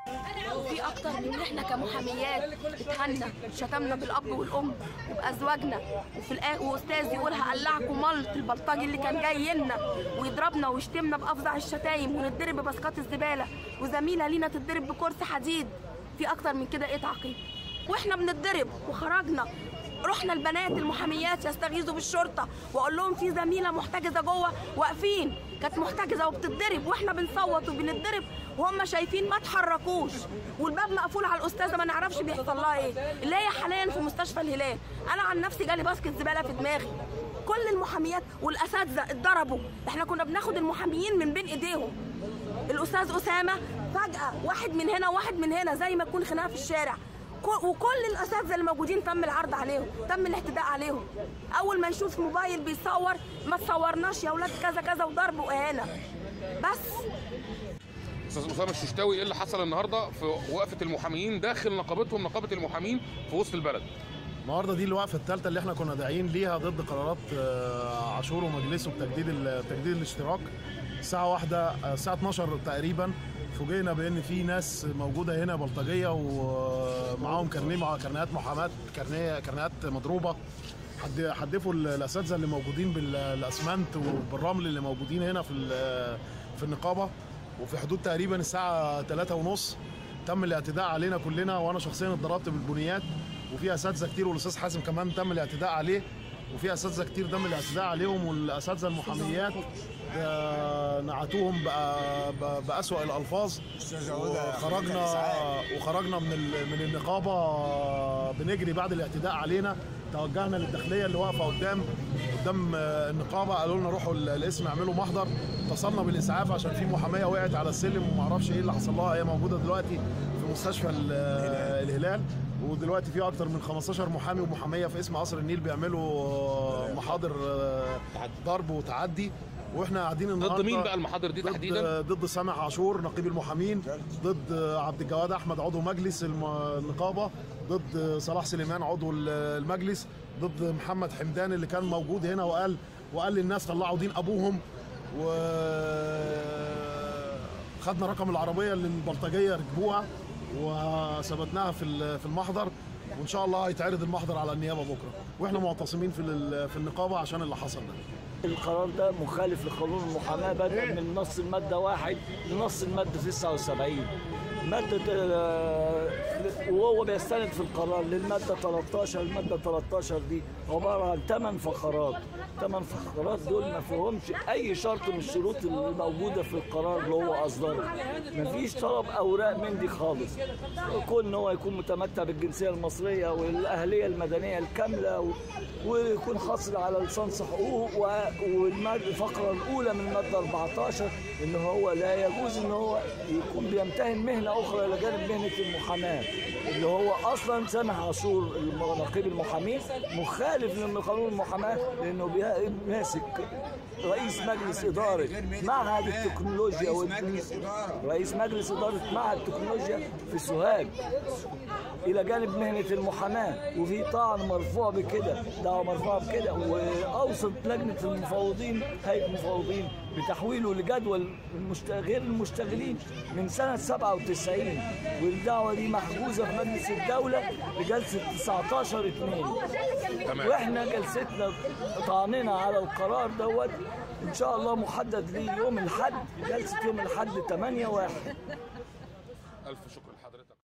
وفي اكتر من احنا كمحاميات اتهنا شتمنا بالاب والام وبازواجنا وفي الآ... واستاذ يقول هقلعكم ملط البلطجي اللي كان جاي لنا ويضربنا ويشتمنا بافظع الشتايم ونتضرب ببسكات الزباله وزميله لينا تتضرب بكرسي حديد في اكتر من كده ايه تعقيب واحنا بنتضرب وخرجنا رحنا البنات المحاميات يستغيثوا بالشرطه واقول لهم في زميله محتجزه جوه واقفين كانت محتجزه وبتتضرب واحنا بنصوت وبنتضرب وهم شايفين ما اتحركوش والباب مقفول على الاستاذه ما نعرفش بيحصل لها ايه اللي هي حاليا في مستشفى الهلال انا عن نفسي جالي باسكت زباله في دماغي كل المحاميات والاساتذه اتضربوا احنا كنا بناخد المحاميين من بين ايديهم الاستاذ اسامه فجاه واحد من هنا واحد من هنا زي ما تكون خناقه في الشارع كل- وكل الاساتذه اللي موجودين تم العرض عليهم تم الاعتداء عليهم اول ما يشوف موبايل بيصور ما تصورناش يا اولاد كذا كذا وضرب واهانه بس استاذ اسامه الششتاوي ايه اللي حصل النهارده في وقفه المحاميين داخل نقابتهم نقابه المحامين في وسط البلد النهارده دي الوقفه الثالثه اللي احنا كنا داعيين ليها ضد قرارات آه، عاشور ومجلسه بتجديد ال- تجديد الاشتراك الساعه واحدة آه، الساعه 12 تقريبا فوجئنا بان في ناس موجوده هنا بلطجيه ومعاهم كارنيه مع كارنيهات محاماه كارنيه كارنيهات مضروبه حد حدفوا ال- الاساتذه اللي موجودين بالاسمنت وبالرمل اللي موجودين هنا في ال- في النقابه وفي حدود تقريبا الساعه 3 ونص تم الاعتداء علينا كلنا وانا شخصيا اتضربت بالبنيات وفي اساتذه كتير والاستاذ حازم كمان تم الاعتداء عليه وفي اساتذه كتير تم الاعتداء عليهم والاساتذه المحاميات آه، نعتوهم بأ- بأ- بأسوأ الألفاظ وخرجنا وخرجنا من ال- من النقابة بنجري بعد الاعتداء علينا توجهنا للداخلية اللي واقفة قدام قدام آه، النقابة قالوا لنا روحوا ال- القسم اعملوا محضر اتصلنا بالإسعاف عشان في محامية وقعت على السلم ومعرفش ايه اللي حصل لها هي موجودة دلوقتي في مستشفى ال- آه، الهلال ودلوقتي في اكتر من 15 محامي ومحاميه في اسم قصر النيل بيعملوا آه، محاضر آه، ضرب وتعدي واحنا قاعدين النهارده ضد مين بقى المحاضر دي ضد تحديدا ضد سامح عاشور نقيب المحامين ضد عبد الجواد احمد عضو مجلس الم- النقابه ضد صلاح سليمان عضو ال- المجلس ضد محمد حمدان اللي كان موجود هنا وقال وقال للناس طلعوا دين ابوهم و خدنا رقم العربيه اللي البلطجيه ركبوها وثبتناها في ال- في المحضر وان شاء الله هيتعرض المحضر على النيابه بكره واحنا معتصمين في ال- في النقابه عشان اللي حصل ده القرار ده مخالف لقانون المحاماة بدءا من نص المادة واحد لنص المادة 79 مادة آه، وهو بيستند في القرار للمادة 13 المادة 13 دي عبارة عن ثمان فقرات ثمان فقرات دول ما فيهمش أي شرط من الشروط الموجودة في القرار اللي هو أصدره مفيش طلب أوراق من دي خالص كون إن هو يكون متمتع بالجنسية المصرية والأهلية المدنية الكاملة و- ويكون حاصل على لسانس حقوق والفقرة الأولى من المادة 14 إن هو لا يجوز إن هو يكون بيمتهن مهنة أخرى إلى جانب مهنة المحاماة اللي هو أصلا سامح عاشور الم- نقيب المحامين مخالف لقانون المحاماة لأنه بي- ماسك رئيس مجلس إدارة معهد التكنولوجيا والتكنولوجيا رئيس مجلس إدارة معهد التكنولوجيا في سوهاج إلى جانب مهنة المحاماة وفي طعن مرفوع بكده دعوة مرفوعة بكده وأوصت لجنة المفوضين هيئة المفوضين بتحويله لجدول المشت... غير المشتغلين من سنة 97 والدعوة دي محجوزة في مجلس الدولة لجلسة 19 2 تمام. واحنا جلستنا طعننا على القرار دوت ان شاء الله محدد ليه يوم الاحد جلسه يوم الاحد 8 1 الف شكر لحضرتك